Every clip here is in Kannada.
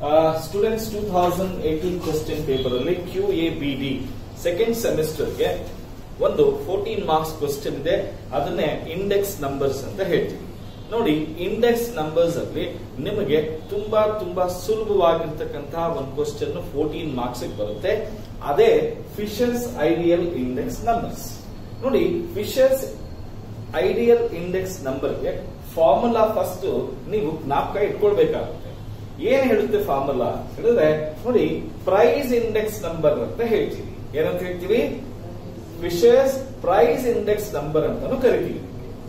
Students two thousand eighteen question paper ಅಲ್ಲಿ Q A B D second ಸೆಮಿಸ್ಟರ್ಗೆ ಒಂದು ಫೋರ್ಟೀನ್ ಮಾರ್ಕ್ಸ್ ಕ್ವಶನ್ ಇದೆ ಅದನ್ನೇ ಇಂಡೆಕ್ಸ್ ನಂಬರ್ಸ್ ಅಂತ ಹೇಳ್ತೀವಿ ನೋಡಿ ಇಂಡೆಕ್ಸ್ ನಂಬರ್ಸ್ ಅಲ್ಲಿ ನಿಮಗೆ ತುಂಬಾ ತುಂಬಾ ಸುಲಭವಾಗಿರ್ತಕ್ಕಂತಹ ಒಂದು ಕ್ವಶನ್ ಫೋರ್ಟೀನ್ ಮಾರ್ಕ್ಸ್ ಬರುತ್ತೆ ಅದೇ ಫಿಶರ್ಸ್ ಐಡಿಯಲ್ ಇಂಡೆಕ್ಸ್ ನಂಬರ್ಸ್ ನೋಡಿ ಫಿಶರ್ಸ್ ಐಡಿಯಲ್ ಇಂಡೆಕ್ಸ್ ನಂಬರ್ಗೆ ಫಾರ್ಮುಲಾ ಫಸ್ಟ್ ನೀವು ಜ್ಞಾಪಕ ಇಟ್ಕೊಳ್ಬೇಕಾಗುತ್ತೆ ಏನ್ ಹೇಳುತ್ತೆ ಫಾರ್ಮುಲಾ ಹೇಳಿದ್ರೆ ನೋಡಿ ಪ್ರೈಸ್ ಇಂಡೆಕ್ಸ್ ನಂಬರ್ ಅಂತ ಹೇಳ್ತೀವಿ ಏನಂತ ಹೇಳ್ತೀವಿ ಫಿಶರ್ಸ್ ಪ್ರೈಸ್ ಇಂಡೆಕ್ಸ್ ನಂಬರ್ ಅಂತಾನು ಕರಿತೀವಿ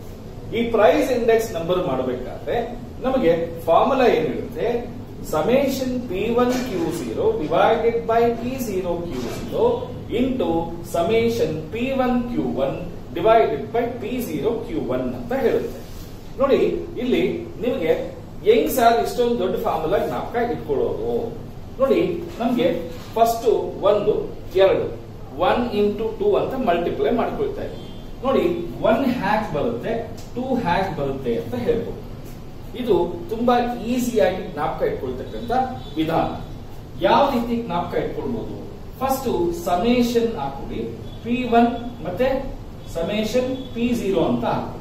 ಈ ಪ್ರೈಸ್ ಇಂಡೆಕ್ಸ್ ನಂಬರ್ ಮಾಡಬೇಕಾದ್ರೆ ನಮಗೆ ಫಾರ್ಮುಲಾ ಏನಿರುತ್ತೆ summation P one Q zero divided by P zero Q zero into summation P one Q one divided by P zero Q one ಅಂತ ಹೇಳುತ್ತೆ ನೋಡಿ ಇಲ್ಲಿ ನಿಮಗೆ ಹೆಂಗ್ ಸರ್ ಇಷ್ಟೊಂದು ದೊಡ್ಡ ಫಾರ್ಮುಲಾ ಜ್ಞಾಪಕ ಇಟ್ಕೊಳ್ಳೋದು ನೋಡಿ ನಮ್ಗೆ ಫಸ್ಟ್ ಒಂದು ಎರಡು ಒನ್ ಇಂಟು ಟೂ ಅಂತ ಮಲ್ಟಿಪ್ಲೈ ಮಾಡ್ಕೊಳ್ತಾ ಇದ್ದೀವಿ ನೋಡಿ ಒನ್ ಹ್ಯಾಕ್ ಬರುತ್ತೆ ಟೂ ಹ್ಯಾಕ್ ಬರುತ್ತೆ ಅಂತ ಹೇಳ್ಬೋದು ಇದು ತುಂಬಾ ಈಸಿಯಾಗಿ ಜ್ಞಾಪಕ ಇಟ್ಕೊಳ್ತಕ್ಕಂಥ ವಿಧಾನ ಯಾವ ರೀತಿ ಜ್ಞಾಪಕ ಇಟ್ಕೊಳ್ಬಹುದು ಫಸ್ಟ್ ಸಮೇಶನ್ ಹಾಕೊಳ್ಳಿ ಪಿ ಒನ್ ಮತ್ತೆ ಸಮೇಶನ್ ಪಿ ಝೀರೋ ಅಂತ ಹಾಕೊಳ್ಳಿ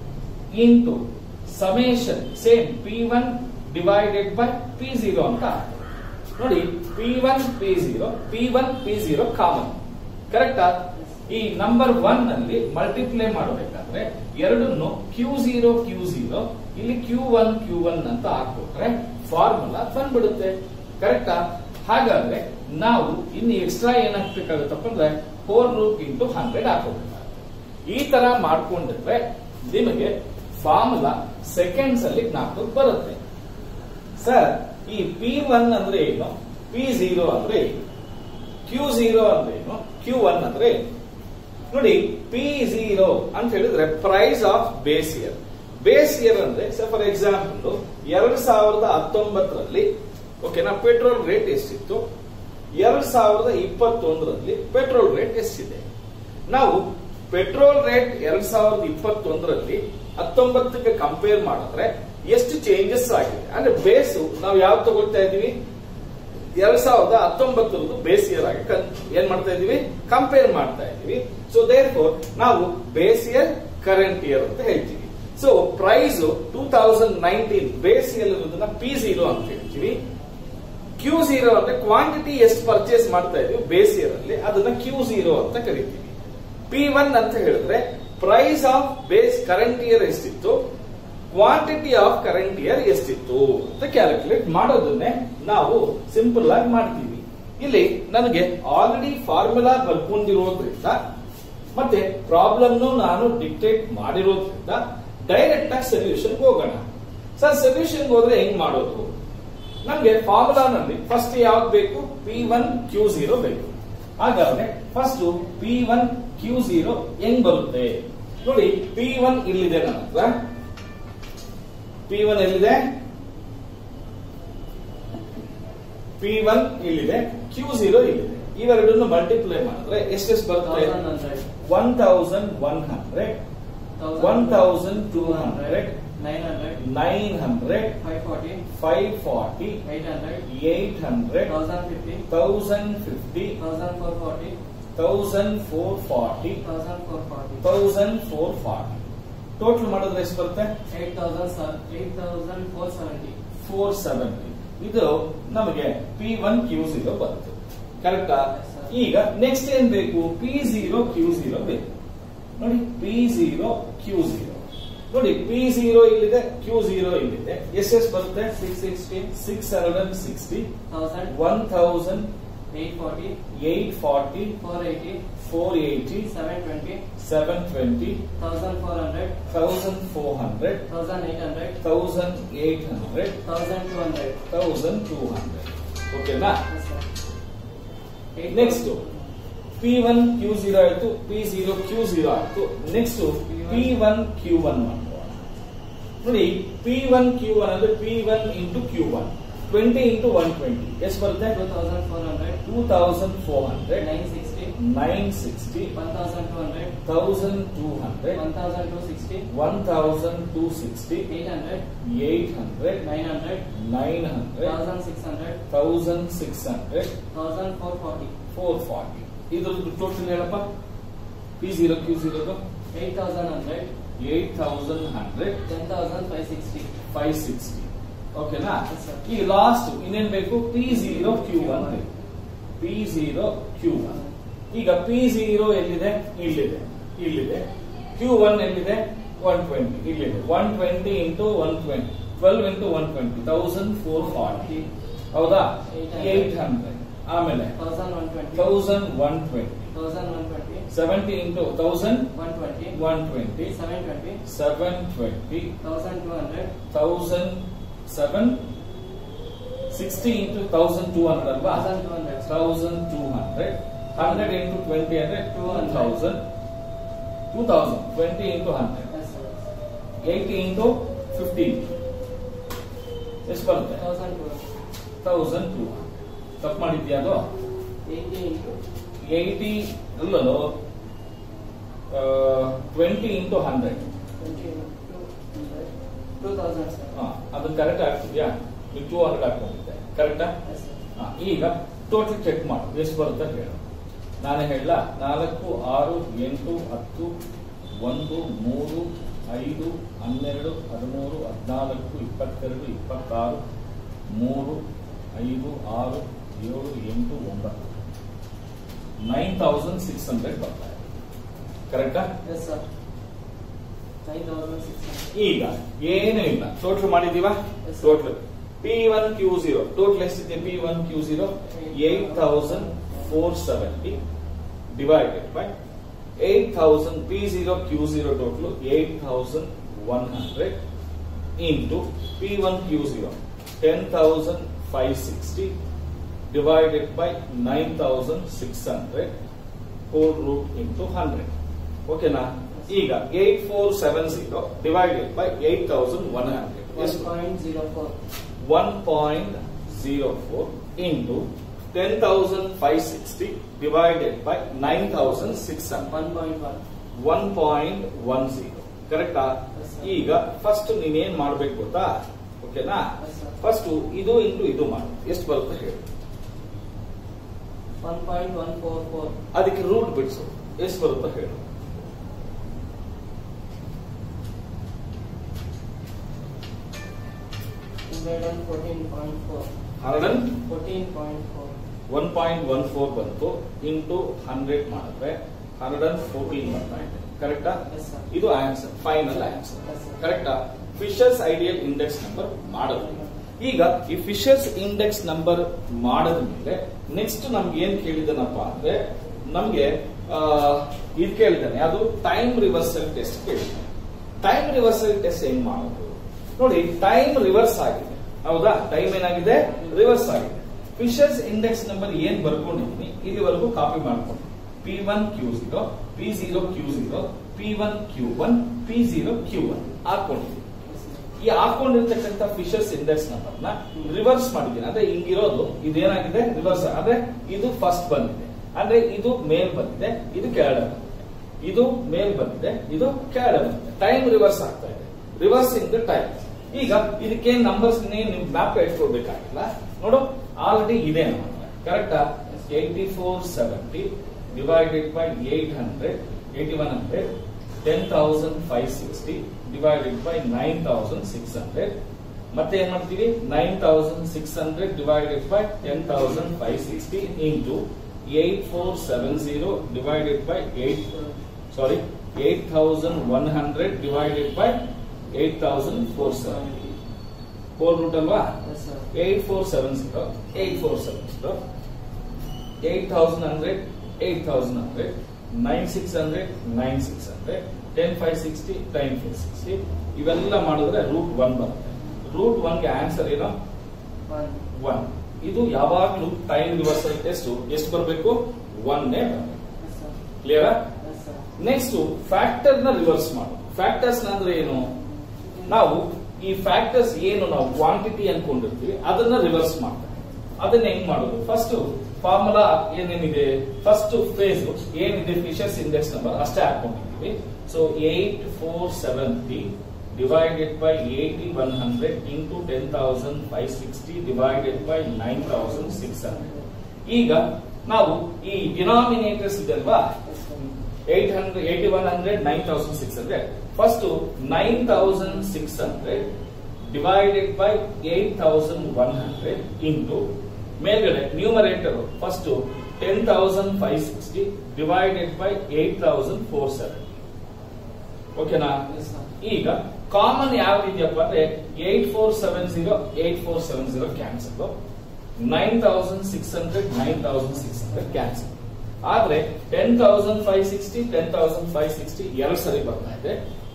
into summation same P one divided by P zero ಅಂತ ಹಾಕೊಳ್ಳಿ ನೋಡಿ P one P zero P one P zero common ಕರೆಕ್ಟಾ ಈ ನಂಬರ್ ಒನ್ ನಲ್ಲಿ ಮಲ್ಟಿಪ್ಲೈ ಮಾಡಬೇಕಾದ್ರೆ ಎರಡನ್ನು ಕ್ಯೂ ಝೀರೋ ಕ್ಯೂ ಝೀರೋ ಇಲ್ಲಿ ಕ್ಯೂ ಒನ್ ಕ್ಯೂ ಒನ್ ಅಂತ ಹಾಕ್ಬಿಟ್ರೆ ಫಾರ್ಮುಲಾ ಬಂದ್ಬಿಡುತ್ತೆ ಕರೆಕ್ಟಾ ಹಾಗಾದ್ರೆ ನಾವು ಇನ್ನು ಎಕ್ಸ್ಟ್ರಾ ಏನ್ ಹಾಕ್ಬೇಕಾಗುತ್ತಪ್ಪ ಅಂದ್ರೆ ಫೋರ್ ರೂಟ್ ಇಂಟು ಹಂಡ್ರೆಡ್ ಹಾಕೋಬೇಕಾಗುತ್ತೆ ಈ ತರ ಮಾಡ್ಕೊಂಡಿದ್ರೆ ನಿಮಗೆ ಫಾರ್ಮುಲಾ ಸೆಕೆಂಡ್ಸ್ ಅಲ್ಲಿ ಜ್ಞಾಪಕಕ್ಕೆ ಬರುತ್ತೆ ಸರ್ ಈ ಪಿ ಒನ್ ಅಂದ್ರೆ ಏನು ಪಿ ಝೀರೋ ಅಂದ್ರೆ ಏನು ಕ್ಯೂ ಝೀರೋ ಅಂದ್ರೆ ಏನು ಕ್ಯೂ ಒನ್ ಅಂದ್ರೆ ಏನು ನೋಡಿ ಪಿ ಝೀರೋ ಅಂತ ಹೇಳಿದ್ರೆ price of base year base year ಅಂದ್ರೆ ಫಾರ್ ಎಕ್ಸಾಂಪಲ್ ಎರಡ್ ಸಾವಿರದ ಹತ್ತೊಂಬತ್ತರಲ್ಲಿ ಓಕೆನಾ ಪೆಟ್ರೋಲ್ ರೇಟ್ ಎಷ್ಟಿತ್ತು ಎರಡ್ ಸಾವಿರದ ಇಪ್ಪತ್ತೊಂದರಲ್ಲಿ ಪೆಟ್ರೋಲ್ ರೇಟ್ ಎಷ್ಟಿದೆ ನಾವು ಪೆಟ್ರೋಲ್ ರೇಟ್ ಎರಡ್ ಸಾವಿರದ ಇಪ್ಪತ್ತೊಂದರಲ್ಲಿ ಹತ್ತೊಂಬತ್ತಕ್ಕೆ ಕಂಪೇರ್ ಮಾಡಿದ್ರೆ ಎಷ್ಟು ಚೇಂಜಸ್ ಆಗಿದೆ ಅಂದ್ರೆ ಬೇಸು ನಾವು ಯಾವ್ದು ತಗೊಳ್ತಾ ಇದೀವಿ ಎರಡ್ ಸಾವಿರದ ಹತ್ತೊಂಬತ್ತರದ್ದು ಬೇಸ್ ಇಯರ್ ಆಗಿ ಕನ್- ಏನ್ ಮಾಡ್ತಾ ಇದೀವಿ ಕಂಪೇರ್ ಮಾಡ್ತಾ ಇದೀವಿ ಸೊ ದೇರ್ ಫೋರ್ ನಾವು ಬೇಸ್ ಇಯರ್ ಕರೆಂಟ್ ಇಯರ್ ಅಂತ ಹೇಳ್ತೀವಿ so price two thousand nineteen base year ಇರೋದನ್ನ ಪಿ ಝೀರೋ ಅಂತ ಹೇಳ್ತೀವಿ ಕ್ಯೂ ಝೀರೋ ಅಂದ್ರೆ ಕ್ವಾಂಟಿಟಿ ಎಷ್ಟು ಪರ್ಚೇಸ್ ಮಾಡ್ತಾ ಇದೀವಿ ಬೇಸ್ ಇಯರ್ ಅಲ್ಲಿ ಅದನ್ನ ಕ್ಯೂ ಝೀರೋ ಅಂತ ಕರಿತೀವಿ ಪಿ ಒನ್ ಅಂತ ಹೇಳಿದ್ರೆ price of base current year ಎಷ್ಟಿತ್ತು ಕ್ವಾಂಟಿಟಿ ಆಫ್ ಕರೆಂಟ್ ಇಯರ್ ಎಷ್ಟಿತ್ತು ಅಂತ ಕ್ಯಾಲ್ಕುಲೇಟ್ ಮಾಡೋದನ್ನೇ ನಾವು ಸಿಂಪಲ್ ಆಗಿ ಮಾಡ್ತೀವಿ ಇಲ್ಲಿ ನನಗೆ ಆಲ್ರೆಡಿ ಫಾರ್ಮುಲಾ ಬರ್ಕೊಂಡಿರೋದ್ರಿಂದ ಮತ್ತೆ ಪ್ರಾಬ್ಲಮ್ ನಾನು ಡಿಕ್ಟೇಟ್ ಮಾಡಿರೋದ್ರಿಂದ ಡೈರೆಕ್ಟ್ ಆಗಿ ಸೊಲ್ಯೂಷನ್ ಹೋಗೋಣ ಸರ್ ಸೊಲ್ಯೂಷನ್ ಹೋದ್ರೆ ಹೆಂಗ್ ಮಾಡೋದು ನಮ್ಗೆ ಫಾರ್ಮುಲಾನಲ್ಲಿ ಫಸ್ಟ್ ಯಾವ್ದು ಬೇಕು ಪಿ ಒನ್ ಕ್ಯೂ ಝೀರೋ ಬೇಕು ಹಾಗಾದ್ರೆ first P one Q zero ಹೆಂಗ್ ಬರುತ್ತೆ ನೋಡಿ ಪಿ ಒನ್ ಇಲ್ಲಿದೆ ನನ್ನ ಹತ್ರ ಪಿ ಒನ್ ಎಲ್ಲಿದೆ ಪಿ ಒನ್ ಇಲ್ಲಿದೆ ಕ್ಯೂ ಝೀರೋ ಇಲ್ಲಿದೆ ಇವೆರಡನ್ನು ಮಲ್ಟಿಪ್ಲೈ ಮಾಡಿದ್ರೆ ಎಷ್ಟೆಷ್ಟು ಬರುತ್ತೆ one thousand one hundred one thousand two hundred nine hundred five forty eight hundred thousand fifty thousand four forty thousand four forty total ಮಾಡಿದ್ರೆ ಎಷ್ಟು ಬರುತ್ತೆ ಫೋರ್ ಸೆವೆಂಟಿ ಇದು ನಮಗೆ ಪಿ ಒನ್ ಕ್ಯೂ ಝೀರೋ ಬಂತು ಕರೆಕ್ಟಾ ಈಗ ನೆಕ್ಸ್ಟ್ ಏನ್ ಬೇಕು ಪಿ ಝೀರೋ ಕ್ಯೂ ಝೀರೋ ಬೇಕು ನೋಡಿ ಪಿ ಝೀರೋ ಕ್ಯೂ ಝೀರೋ ನೋಡಿ ಪಿ ಝೀರೋ ಇಲ್ಲಿದೆ ಕ್ಯೂ ಝೀರೋ ಇಲ್ಲಿದೆ ಎಷ್ಟೆಷ್ಟು ಬರುತ್ತೆ six hundred sixty one thousand eight forty four eighty seven twenty thousand four hundred thousand eight hundred thousand two hundred ಓಕೆನಾ next P one Q zero ಆಯ್ತು ಪಿ ಝೀರೋ ಕ್ಯೂ ಝೀರೋ ಆಯ್ತು next P one Q one ಮಾಡ್ಕೊಳ್ಳೋಣ ನೋಡಿ ಪಿ ಒನ್ ಕ್ಯೂ ಒನ್ ಅಂದ್ರೆ P one into Q one twenty into one twenty ಎಷ್ಟು ಬರುತ್ತೆ two thousand four hundred nine sixty one thousand two hundred thousand two hundred one thousand two sixty one thousand two sixty eight hundred eight hundred nine hundred nine hundred thousand six hundred thousand six hundred thousand four forty four forty ಇದ್ರದ್ದು ಟೋಟಲ್ ಹೇಳಪ್ಪ ಪಿ ಜೀರೋ ಕ್ಯೂ ಜೀರೋದು eight thousand hundred eight thousand hundred ten thousand five sixty five sixty ಓಕೆನಾ Yes, sir. ಈಗ ಲಾಸ್ಟ್ ಇನ್ನೇನ್ ಬೇಕು ಪಿ ಜೀರೋ ಕ್ಯೂ ಒನ್ ಬೇಕು ಪಿ ಜೀರೋ ಕ್ಯೂ ಒನ್ ಈಗ ಪಿ ಜೀರೋ ಎಲ್ಲಿದೆ ಇಲ್ಲಿದೆ ಇಲ್ಲಿದೆ ಕ್ಯೂ ಒನ್ ಎಲ್ಲಿದೆ ಒನ್ ಟ್ವೆಂಟಿ ಇಲ್ಲಿದೆ one twenty into one twenty twelve into one twenty thousand four forty ಹೌದಾ 800. ಏಟ್ ಹಂಡ್ರೆಡ್ ಆಮೇಲೆ thousand one twenty thousand one twenty thousand one twenty seventy into thousand one twenty one twenty seven twenty seven twenty thousand two hundred thousand seven sixty into thousand two hundred ಅಲ್ವಾ thousand two hundred thousand two hundred hundred into twenty ಅಂದ್ರೆ two 200. Thousand two thousand twenty into hundred yes sir eighty into fifteen ಎಷ್ಟು ಬರುತ್ತೆ ತೌಸಂಡ್ ಟೂ ತೌಸಂಡ್ ಟೂ ತಪ್ಪು ಮಾಡಿದ್ಯಾ ಅದು ಏಯ್ಟಿ ಇಂಟು ಏಯ್ಟಿ ಅಲ್ಲೋ twenty into hundred twenty into hundred two thousand sir ಅದು ಕರೆಕ್ಟ್ ಆಗ್ತಿದ್ಯಾ ನೀವು ಟೂ ಹಂಡ್ರೆಡ್ ಹಾಕೊಂಡಿದ್ದೆ ಕರೆಕ್ಟಾ ಎಸ್ ಸರ್ ಹಾ, ಈಗ ಟೋಟಲ್ ಚೆಕ್ ಮಾಡು ಎಷ್ಟು ಬರುತ್ತೆ ಅಂತ ಹೇಳು ನಾನು ಹೇಳ ನಾಲ್ಕು ಆರು ಎಂಟು ಹತ್ತು ಒಂದು ಮೂರು ಐದು ಹನ್ನೆರಡು ಹದಿಮೂರು ಹದಿನಾಲ್ಕು ಇಪ್ಪತ್ತೆರಡು ಇಪ್ಪತ್ತಾರು ಮೂರು ಐದು ಆರು ಏಳು ಎಂಟು ಒಂಬತ್ತು ನೈನ್ ತೌಸಂಡ್ ಸಿಕ್ಸ್ ಹಂಡ್ರೆಡ್ ಬರ್ತಾ ಇದೆ ಕರೆಕ್ಟಾ yes sir nine thousand six hundred ಈಗ ಏನೂ ಇಲ್ಲ ಟೋಟಲ್ ಮಾಡಿದೀವಾ Yes, sir. Total P one Q zero total ಎಷ್ಟಿದೆ P one Q zero eight thousand four seventy divided by eight thousand P zero Q zero total eight thousand one hundred into P one Q zero ten thousand five sixty divided by 9600 whole root into 100 ಓಕೆನಾ ಈಗ 8470 divided by 8100 ಒನ್ ಎಷ್ಟು point zero four 1.04 into 10560 divided by 9600 one point one 1.10 ಕರೆಕ್ಟಾ Yes, sir. ಈಗ ಫಸ್ಟ್ ನೀನೇನ್ ಮಾಡ್ಬೇಕು ಗೊತ್ತಾ ಓಕೆನಾ Yes, sir. ಫಸ್ಟ್ ಇದು ಇಂಟು ಇದು ಮಾಡು ಎಷ್ಟು ಬರುತ್ತೆ ಹೇಳಿ one point one four four ಅದಕ್ಕೆ ರೂಟ್ ಬಿಡಿಸು ಎಷ್ಟು ಬರುತ್ತೆ ಹೇಳು hundred and fourteen point four hundred fourteen point four one point one four ಬಂತು ಇಂಟು ಹಂಡ್ರೆಡ್ ಮಾಡಿದ್ರೆ ಹಂಡ್ರೆಡ್ ಅಂಡ್ ಫೋರ್ಟೀನ್ ಬರ್ತಾ ಇದೆ ಕರೆಕ್ಟಾ ಎಸ್ ಸರ್ ಇದು answer final answer Yes, sir. ಕರೆಕ್ಟಾ ಫಿಶರ್ಸ್ ಐಡಿಯಲ್ ಇಂಡೆಕ್ಸ್ ನಂಬರ್ ಮಾಡೋದು ಈಗ ಈ ಫಿಶರ್ಸ್ ಇಂಡೆಕ್ಸ್ ನಂಬರ್ ಮಾಡದ ಮೇಲೆ ನೆಕ್ಸ್ಟ್ ನಮ್ಗೆ ಏನ್ ಕೇಳಿದನಪ್ಪ ಅಂದ್ರೆ ನಮ್ಗೆ ಆ, ಇದು ಕೇಳಿದಾನೆ ಅದು ಟೈಮ್ ರಿವರ್ಸಲ್ ಟೆಸ್ಟ್ ಕೇಳಿದ್ದಾನೆ ಟೈಮ್ ರಿವರ್ಸಲ್ ಟೆಸ್ಟ್ ಹೆಂಗ್ ಮಾಡೋದು ನೋಡಿ ಟೈಮ್ ರಿವರ್ಸ್ ಆಗಿದೆ ಹೌದಾ ಟೈಮ್ ಏನಾಗಿದೆ ರಿವರ್ಸ್ ಆಗಿದೆ ಫಿಶರ್ಸ್ ಇಂಡೆಕ್ಸ್ ನಂಬರ್ ಏನ್ ಬರ್ಕೊಂಡಿದ್ದೀನಿ ಇಲ್ಲಿವರೆಗೂ ಕಾಪಿ ಮಾಡ್ಕೊಂಡು P one Q zero P zero Q zero P one Q one P zero Q one ಹಾಕೊಂಡಿದ್ದೀನಿ ಈ ಹಾಕೊಂಡಿರ್ತಕ್ಕಂಥ ಫಿಶರ್ಸ್ ಇಂಡೆಕ್ಸ್ ನಂಬರ್ ನ ರಿವರ್ಸ್ ಮಾಡಿದ್ದೀನಿ ಅಂದ್ರೆ ಹಿಂಗಿರೋದು ಇದೇನಾಗಿದೆ ರಿವರ್ಸ್ ಅಂದ್ರೆ ಇದು ಫಸ್ಟ್ ಬಂದಿದೆ ಅಂದ್ರೆ ಇದು ಮೇಲ್ ಬಂದಿದೆ ಇದು ಕೆಳಗಡೆ ಬಂದಿದೆ ಇದು ಮೇಲ್ ಬಂದಿದೆ ಇದು ಕೆಳಗಡೆ ಬಂದಿದೆ ಟೈಮ್ ರಿವರ್ಸ್ ಆಗ್ತಾ ಇದೆ ರಿವರ್ಸ್ ಇನ್ ದ ಟೈಮ್ ಈಗ ಇದಕ್ಕೆ ನಂಬರ್ಸ್ ನೀವು ಮ್ಯಾಪ್ ಇಟ್ಕೊಳ್ಬೇಕಾಗಿಲ್ಲ ನೋಡು ಆಲ್ರೆಡಿ ಇದೆ ಕರೆಕ್ಟಾ eighty four seventy divided by eight hundred eighty one hundred ten thousand five sixty divided by nine thousand six hundred ಮತ್ತೆ ಏನ್ ಮಾಡ್ತೀವಿ nine thousand six hundred divided by ten thousand five sixty into eight four seven zero divided by eight sorry eight thousand one hundred divided by eight thousand four seven four root ಅಲ್ವಾ yes sir eight four seven zero eight four seven zero eight thousand hundred eight thousand hundred nine six hundred nine six hundred ten five sixty ten five sixty ಇವೆಲ್ಲ ಮಾಡಿದ್ರೆ ರೂಟ್ ಒನ್ ಬರುತ್ತೆ ರೂಟ್ ಒನ್ಗೆ ಆನ್ಸರ್ ಏನು ಒನ್ ಒನ್ ಇದು ಯಾವಾಗ್ಲೂ ಟೈಮ್ ರಿವರ್ಸಲ್ ಟೆಸ್ಟ್ ಎಷ್ಟು ಬರಬೇಕು ಒನ್ನೇ ಬರಬೇಕು ಎಸ್ ಸರ್ ಕ್ಲಿಯರಾ ಎಸ್ ಸರ್ ನೆಕ್ಸ್ಟ್ ಫ್ಯಾಕ್ಟರ್ ನ ರಿವರ್ಸ್ ಮಾಡು ಫ್ಯಾಕ್ಟರ್ಸ್ ಅಂದ್ರೆ ಏನು ನಾವು ಈ ಫ್ಯಾಕ್ಟರ್ಸ್ ಏನು ನಾವು ಕ್ವಾಂಟಿಟಿ ಅನ್ಕೊಂಡಿರ್ತೀವಿ ಅದನ್ನ ರಿವರ್ಸ್ ಮಾಡ್ತಾರೆ ಅದನ್ನ ಹೆಂಗ್ ಮಾಡೋದು ಫಸ್ಟ್ ಫಾರ್ಮುಲಾ ಏನೇನಿದೆ ಫಸ್ಟ್ ಫೇಸ್ ಏನಿದೆ ಫಿಶರ್ಸ್ ಇಂಡೆಕ್ಸ್ ನಂಬರ್ ಅಷ್ಟೇ ಹಾಕೊಂಡಿದ್ದೀವಿ so eight four seventy divided by eighty one hundred into ten thousand five sixty divided by nine thousand six hundred ಈಗ ನಾವು ಈ ಡಿನಾಮಿನೇಟರ್ಸ್ ಇದೆ ಅಲ್ವಾ eight hundred eighty one hundred nine thousand six hundred first nine thousand six hundred divided by eight thousand one hundred into ಮೇಲ್ಗಡೆ numerator first ten thousand five sixty divided by eight thousand four seven ಓಕೆನಾ ಈಗ ಕಾಮನ್ ಯಾವ್ದಿದೆಯಪ್ಪ ಅಂದ್ರೆ eight four seven zero eight four seven zero cancel nine thousand six hundred nine thousand six hundred cancel ಆದ್ರೆ ten thousand five sixty ten thousand five sixty ಎರಡು ಸರಿ ಬರ್ತಾ ಇದೆ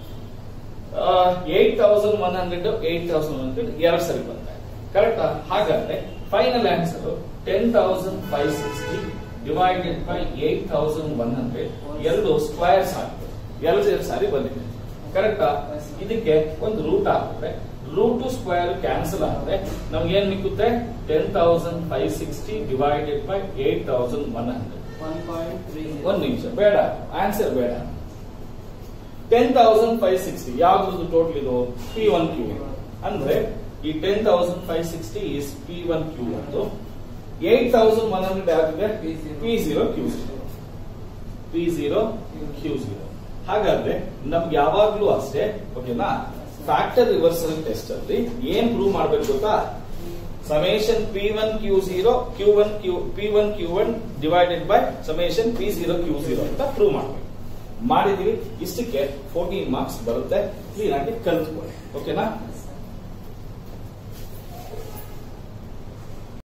eight thousand one hundred eight thousand one hundred ಎರಡು ಸರಿ ಬರ್ತಾ ಇದೆ ಕರೆಕ್ಟಾ ಹಾಗಾದ್ರೆ final answer ten thousand five sixty divided by eight thousand one hundred ಎರಡು ಸ್ಕ್ವಯರ್ಸ್ ಆಗ್ತದೆ ಎರಡು ಎರಡು ಸಾರಿ ಬಂದಿದೆ ಕರೆಕ್ಟಾ ಇದಕ್ಕೆ ಒಂದು ರೂಟ್ ಆಗುತ್ತೆ ರೂಟ್ ಸ್ಕ್ವೇರ್ ಕ್ಯಾನ್ಸಲ್ ಆದ್ರೆ ನಮ್ಗೆ ಏನ್ ಮಿಕ್ಕುತ್ತೆ ten thousand five sixty divided by eight thousand one hundred one point three ಒಂದ್ ನಿಮಿಷ ಬೇಡ ಆನ್ಸರ್ ಬೇಡ ಟೆನ್ ತೌಸಂಡ್ ಫೈವ್ ಸಿಕ್ಸ್ಟಿ ಯಾವ್ದು ಟೋಟಲ್ ಇದು ಪಿ ಒನ್ ಕ್ಯೂ ಅಂದ್ರೆ ಈ ten thousand five sixty is P one Q ಒಂದು ಏಟ್ ತೌಸಂಡ್ ಒನ್ ಹಂಡ್ರೆಡ್ ಯಾವ್ದಿದೆ P zero Q zero P zero Q zero ಹಾಗಾದ್ರೆ ನಮ್ಗೆ ಯಾವಾಗ್ಲೂ ಅಷ್ಟೇ ಓಕೆನಾ ಫ್ಯಾಕ್ಟರ್ ರಿವರ್ಸಲ್ ಟೆಸ್ಟ್ ಅಲ್ಲಿ ಏನ್ ಪ್ರೂವ್ ಮಾಡ್ಬೇಕು ಗೊತ್ತಾ summation P one Q zero Q one Q P one Q one divided by summation P zero Q zero ಅಂತ ಪ್ರೂವ್ ಮಾಡ್ಬೇಕು ಮಾಡಿದೀವಿ ಇಷ್ಟಕ್ಕೆ ಫೋರ್ಟೀನ್ ಮಾರ್ಕ್ಸ್ ಬರುತ್ತೆ ಕ್ಲೀನ್ ಆಗಿ ಕಲ್ತ್ಕೊಳ್ಳಿ ಓಕೆನಾ